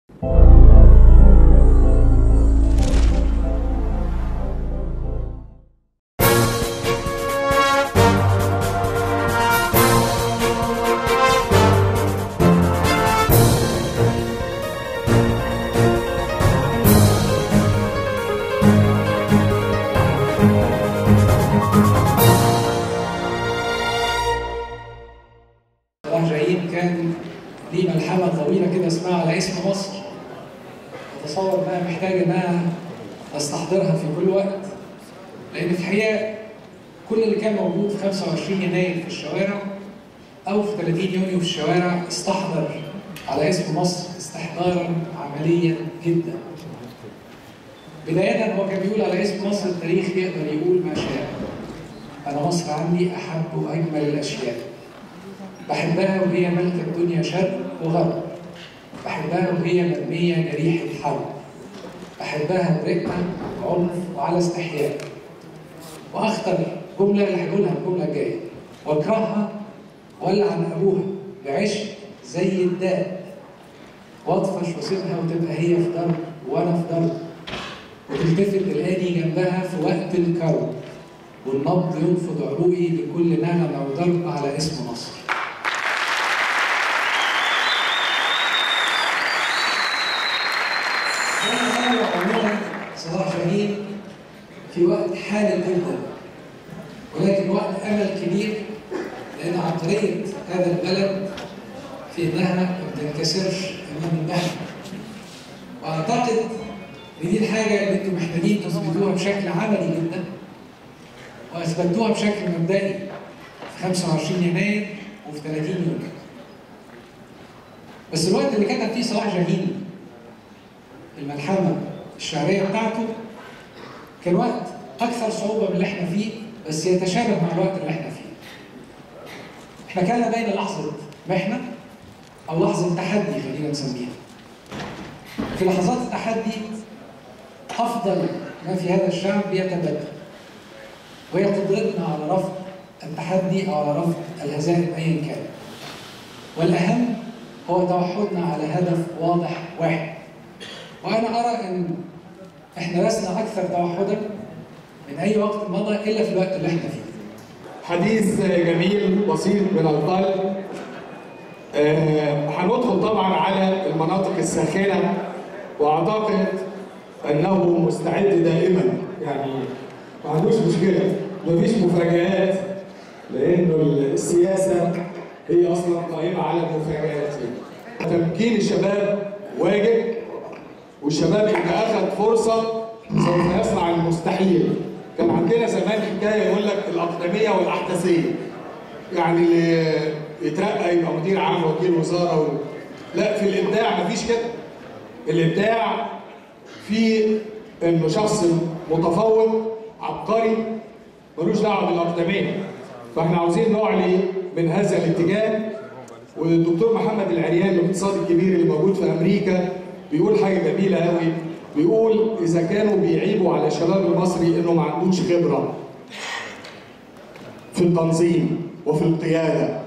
صلاح جايين كان ليه ملحمة طويلة كده اسمها على اسم مصر أتصور إنها محتاجة إنها أستحضرها في كل وقت لأن في الحقيقة كل اللي كان موجود في 25 يناير في الشوارع أو في 30 يونيو في الشوارع استحضر على اسم مصر استحضارا عمليا جدا بداية هو كان بيقول على اسم مصر التاريخ يقدر يقول ما شاء أنا مصر عندي أحب وأجمل الأشياء بحبها وهي ملكة الدنيا شرق وغرب بحبها وهي مرمية جريحة حرب بحبها برقة وعنف وعلى استحياء وأخطر جملة اللي هقولها الجملة الجاية وأكرهها وألعن أبوها بعشق زي الداء وأطفش وأسيبها وتبقى هي في ضرب وأنا في ضرب وتلتفت تلاقيني جنبها في وقت الكرب والنبض ينفض عروقي لكل نغمة وضرب على اسم مصر أنا عموما صلاح جميل في وقت حالي جدا ولكن وقت امل كبير لان عبقريه هذا البلد في انها ما بتنكسرش امام النهر واعتقد ان دي الحاجه اللي انتم محتاجين تثبتوها بشكل عملي جدا واثبتوها بشكل مبدئي في 25 يناير وفي 30 يونيو بس الوقت اللي كتب فيه صلاح جاهين الملحمه الشعريه بتاعته كان وقت اكثر صعوبه من اللي احنا فيه بس يتشابه مع الوقت اللي احنا فيه. احنا كان بين لحظه محنه او لحظه تحدي خلينا نسميها. في لحظات التحدي افضل ما في هذا الشعب يتبدل وهي قدرتنا على رفض التحدي او على رفض الهزائم ايا كان. والاهم هو توحدنا على هدف واضح واحد. وانا ارى ان احنا لسنا اكثر توحدا من اي وقت مضى الا في الوقت اللي احنا فيه. حديث جميل بسيط من القلب آه، هندخل طبعا على المناطق الساخنه واعتقد انه مستعد دائما يعني ما عندوش مشكله مفيش مفاجآت لانه السياسه هي اصلا قائمه على المفاجآت تمكين الشباب واجب والشباب اذا اخذ فرصه سوف يصنع المستحيل كان عندنا زمان حكايه يقول لك الاقدميه والاحداثيه يعني اللي يترقى يبقى مدير عام وكيل وزاره و... لا في الابداع مفيش كده الابداع في انه شخص متفوق عبقري ملوش دعوه بالاقدميه فاحنا عاوزين نعلي من هذا الاتجاه والدكتور محمد العريان الاقتصادي الكبير اللي موجود في امريكا بيقول حاجه جميله قوي بيقول اذا كانوا بيعيبوا على الشباب المصري انه ما عندوش خبره في التنظيم وفي القياده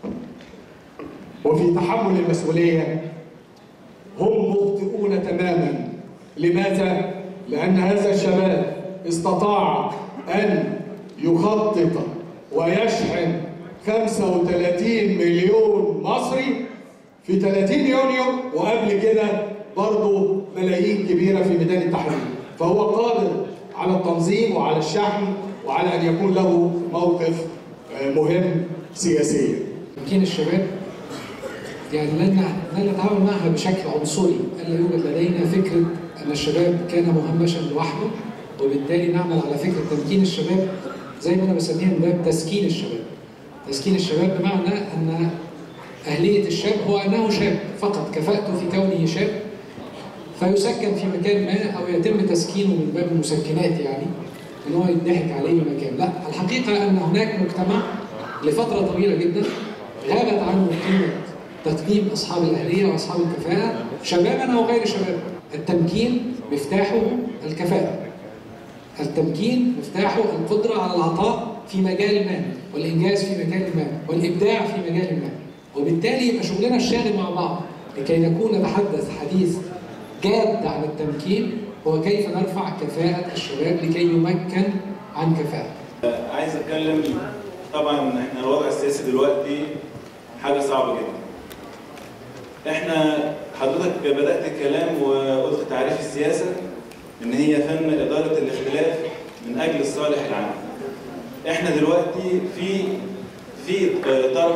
وفي تحمل المسؤوليه هم مخطئون تماما لماذا لان هذا الشباب استطاع ان يخطط ويشحن 35 مليون مصري في 30 يونيو وقبل كده برضه ملايين كبيره في ميدان التحرير فهو قادر على التنظيم وعلى الشحن وعلى ان يكون له موقف مهم سياسيا تمكين الشباب يعني لن لن نتعامل معها بشكل عنصري الا يوجد لدينا فكره ان الشباب كان مهمشا لوحده وبالتالي نعمل على فكره تمكين الشباب زي ما انا بسميها من باب تسكين الشباب تسكين الشباب بمعنى ان أهلية الشاب هو أنه شاب فقط كفاءته في كونه شاب فيسكن في مكان ما أو يتم تسكينه من باب المسكنات يعني ان هو يضحك عليه بمكان لا الحقيقه ان هناك مجتمع لفتره طويله جدا غابت عنه قيمه تقديم اصحاب الاهليه واصحاب الكفاءه شبابنا وغير شباب التمكين مفتاحه الكفاءه التمكين مفتاحه القدره على العطاء في مجال ما والانجاز في مجال ما والابداع في مجال ما وبالتالي يبقى شغلنا الشاغل مع بعض لكي نكون نتحدث حديث جاد عن التمكين هو كيف نرفع كفاءة الشباب لكي يمكن عن كفاءة. عايز اتكلم طبعا احنا الوضع السياسي دلوقتي حاجه صعبه جدا. احنا حضرتك بدات الكلام وقلت تعريف السياسه ان هي فن اداره الاختلاف من اجل الصالح العام. احنا دلوقتي في في طرف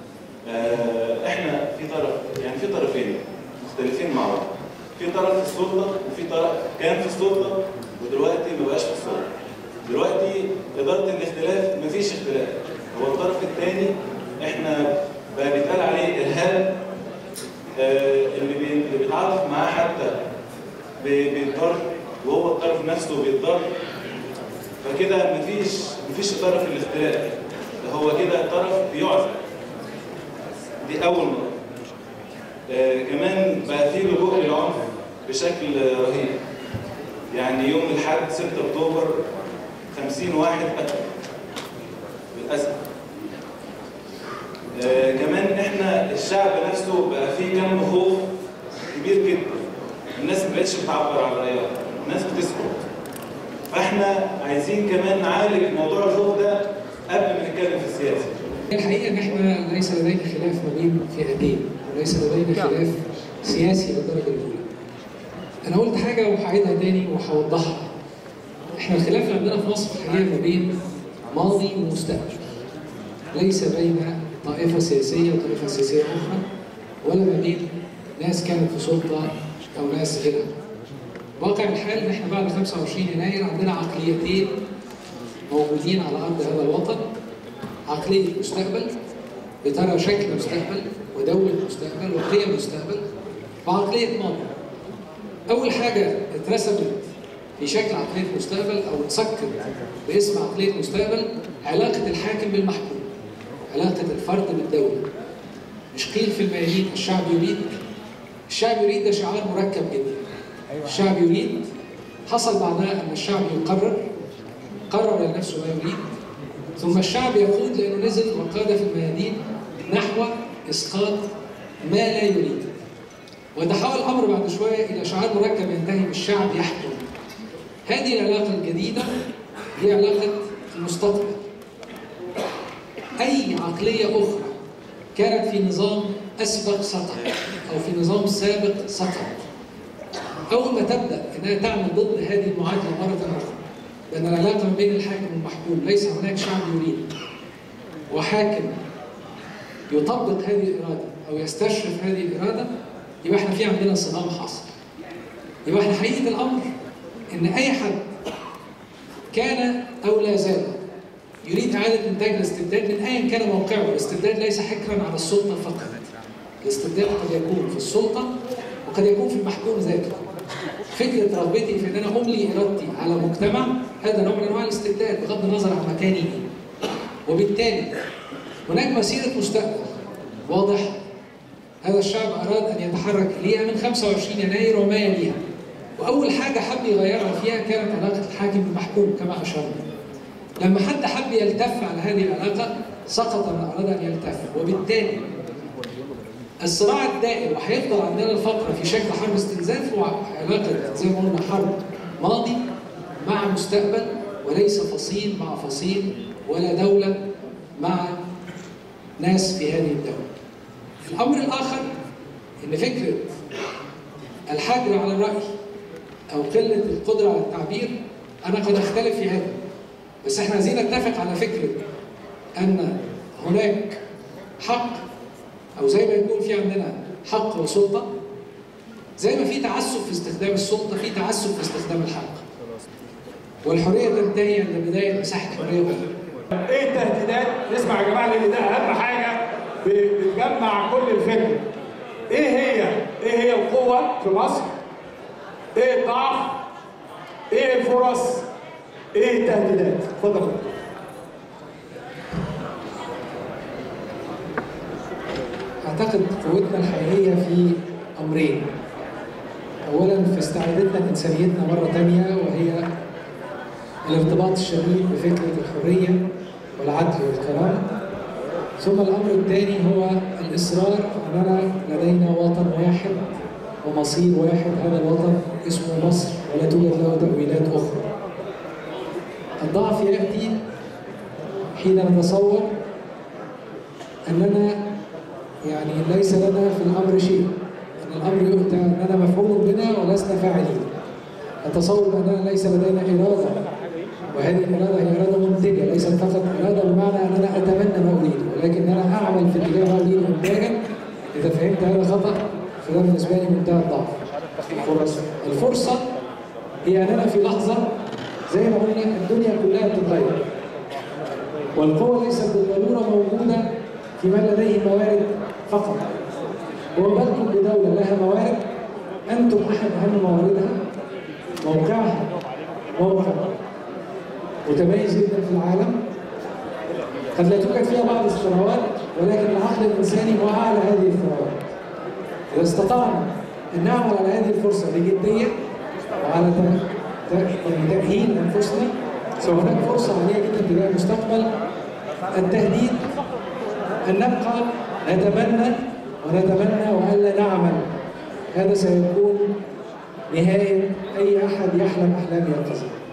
احنا في طرف يعني في طرفين مختلفين مع بعض. في طرف في السلطه وفي طرف كان في السلطه ودلوقتي ما بقاش في السلطه. دلوقتي اداره الاختلاف مفيش اختلاف. هو الطرف الثاني احنا بقى بيتقال عليه ارهاب آه اللي بي- اللي بيتعاطف معاه حتى بي- بيتضر وهو الطرف نفسه بيتضر فكده مفيش مفيش اداره في الاختلاف ده هو كده طرف بيعزل دي اول نقطه آه كمان بقى في لجوء للعنف بشكل رهيب يعني يوم الاحد 6 اكتوبر 50 واحد قتل للاسف آه كمان احنا الشعب نفسه بقى فيه كم خوف كبير جدا الناس ما بقتش بتعبر عن رايها الناس بتسكت فاحنا عايزين كمان نعالج موضوع الخوف ده قبل ما نتكلم في السياسه الحقيقة إن إحنا ليس لدينا خلاف ما بين فئتين وليس لدينا خلاف سياسي للدرجة الأولى. أنا قلت حاجة وهعيدها تاني وهوضحها. إحنا الخلاف اللي عندنا في مصر الحقيقة ما بين ماضي ومستقبل. ليس بين طائفة سياسية وطائفة سياسية أخرى ولا ما بين ناس كانت في سلطة أو ناس غيرها. واقع الحال إن إحنا بعد 25 يناير عندنا عقليتين موجودين على أرض هذا الوطن عقلية مستقبل بترى شكل مستقبل ودولة مستقبل وقيم مستقبل وعقلية ماضي. أول حاجة اترسمت في شكل عقلية مستقبل أو اتسكت باسم عقلية مستقبل علاقة الحاكم بالمحكوم. علاقة الفرد بالدولة. مش قيل في الميادين الشعب يريد الشعب يريد ده شعار مركب جدا. الشعب يريد حصل بعدها أن الشعب يقرر قرر لنفسه ما يريد ثم الشعب يقود لأنه نزل وقاد في الميادين نحو إسقاط ما لا يريد وتحول الأمر بعد شوية إلى شعار مركب ينتهي بالشعب يحكم هذه العلاقة الجديدة هي علاقة المستقبل أي عقلية أخرى كانت في نظام أسبق سقط أو في نظام سابق سقط أول ما تبدأ أنها تعمل ضد هذه المعادلة مرة أخرى لأن العلاقة ما بين الحاكم والمحكوم ليس هناك شعب يريد وحاكم يطبق هذه الإرادة أو يستشرف هذه الإرادة يبقى احنا في عندنا صدام حاصل. يبقى احنا حقيقة الأمر إن أي حد كان أو لا زال يريد إعادة إنتاج الاستبداد من أيا كان موقعه، الاستبداد ليس حكرا على السلطة فقط. الاستبداد قد يكون في السلطة وقد يكون في المحكوم ذاته. فكرة رغبتي في إن أنا أملي إرادتي على مجتمع هذا نوع من أنواع الاستبداد بغض النظر عن مكاني إيه. وبالتالي هناك مسيرة مستقبل واضح هذا الشعب أراد أن يتحرك إليها من 25 يناير وما يليها وأول حاجة حب يغيرها فيها كانت علاقة الحاكم بالمحكوم كما أشرنا لما حد حب يلتف على هذه العلاقة سقط من أراد أن يلتف وبالتالي الصراع الدائر وهيفضل عندنا الفترة في شكل حرب استنزاف هو علاقة زي ما قلنا حرب ماضي مع مستقبل وليس فصيل مع فصيل ولا دولة مع ناس في هذه الدولة. الأمر الآخر إن فكرة الحجر على الرأي أو قلة القدرة على التعبير أنا قد أختلف في هذا بس إحنا عايزين نتفق على فكرة أن هناك حق أو زي ما يكون في عندنا حق وسلطة زي ما في تعسف في استخدام السلطة في تعسف في استخدام الحق والحرية تنتهي عند بداية مساحة حرية أخرى ايه التهديدات؟ نسمع يا جماعه لان ده اهم حاجه بتجمع كل الفكر. ايه هي؟ ايه هي القوه في مصر؟ ايه الضعف؟ ايه الفرص؟ ايه التهديدات؟ اتفضل يا دكتور. أعتقد قوتنا الحقيقية في أمرين. أولاً في استعادتنا لإنسانيتنا مرة تانية وهي الارتباط الشديد بفكرة الحرية والعدل والكرامة. ثم الأمر الثاني هو الإصرار أننا لدينا وطن واحد ومصير واحد هذا الوطن اسمه مصر ولا توجد له تأويلات أخرى الضعف يأتي حين نتصور أننا يعني ليس لنا في الأمر شيء أن الأمر يؤتى أننا مفعول بنا ولسنا فاعلين نتصور أننا ليس لدينا إرادة وهذه الإرادة هي إرادة منتجة ليست فقط إرادة بمعنى أننا أتمنى ما أريد ولكن أنا أعمل في اتجاه ما أريد إنتاجا إذا فهمت هذا خطأ فده بالنسبة لي منتهى الضعف الفرص الفرصة هي أننا في لحظة زي ما قلنا الدنيا كلها بتتغير والقوة ليست بالضرورة موجودة في من لديه موارد فقط هو بالكم بدولة لها موارد أنتم أحد أهم مواردها موقعها موقع متميز جدا في العالم قد لا توجد فيها بعض الثروات ولكن العقل الإنساني هو أعلى هذه الثروات إذا استطعنا أن نعمل على هذه الفرصة بجدية وعلى ت- ت- يعني تأهيل أنفسنا فهناك فرصة عالية جدا تجاه المستقبل التهديد أن نبقى نتمنى ونتمنى وألا نعمل هذا سيكون نهاية أي أحد يحلم أحلام ينتظر